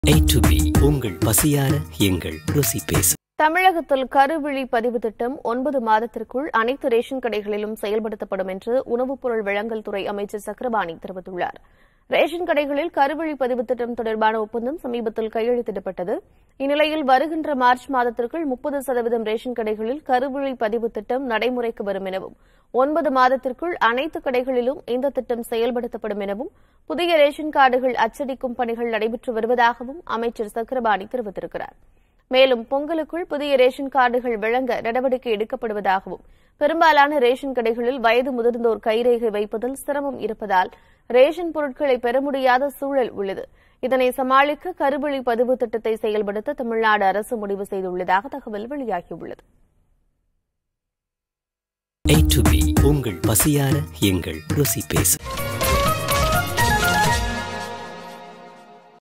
A to B உங்கள் பசியார எங்கள் ருசி பேச தமிழகத்தில் கருவிழி பதிவு திட்டம் ஒன்பது மாதத்திற்குள் அனைத்து ரேஷன் கடைகளிலும் செயல்படுத்தப்படும் என்று உணவுப் பொருள் வழங்கல் துறை அமைச்சர் சக்கரபாணி தெரிவித்துள்ளார் ரேஷன் கடைகளில் கருவிழி பதிவு திட்டம் தொடர்பான ஒப்பந்தம் சமீபத்தில் கையெழுத்திடப்பட்டது இந்நிலையில் வருகின்ற மார்ச் மாதத்திற்குள் முப்பது சதவீதம் ரேஷன் கடைகளில் கருவிழி பதிவு திட்டம் நடைமுறைக்கு வரும் எனவும் ஒன்பது மாதத்திற்குள் அனைத்து கடைகளிலும் இந்த திட்டம் செயல்படுத்தப்படும் எனவும் புதிய ரேஷன் கார்டுகள் அச்சடிக்கும் பணிகள் நடைபெற்று வருவதாகவும் அமைச்சர் சக்கரபாணி தெரிவித்திருக்கிறார் மேலும் பொங்கலுக்குள் புதிய ரேஷன் கார்டுகள் வழங்க நடவடிக்கை எடுக்கப்படுவதாகவும் பெரும்பாலான ரேஷன் கடைகளில் வயது முதிர்ந்தோர் கைரேகை வைப்பதில் சிரமம் இருப்பதால் ரேஷன் பொருட்களை பெற முடியாத சூழல் உள்ளது இதனை சமாளிக்க கருவழி பதிவு திட்டத்தை செயல்படுத்த தமிழ்நாடு அரசு முடிவு செய்துள்ளதாக தகவல் வெளியாகியுள்ளது A to B உங்கள் பசியார எங்கள் ருசி பேச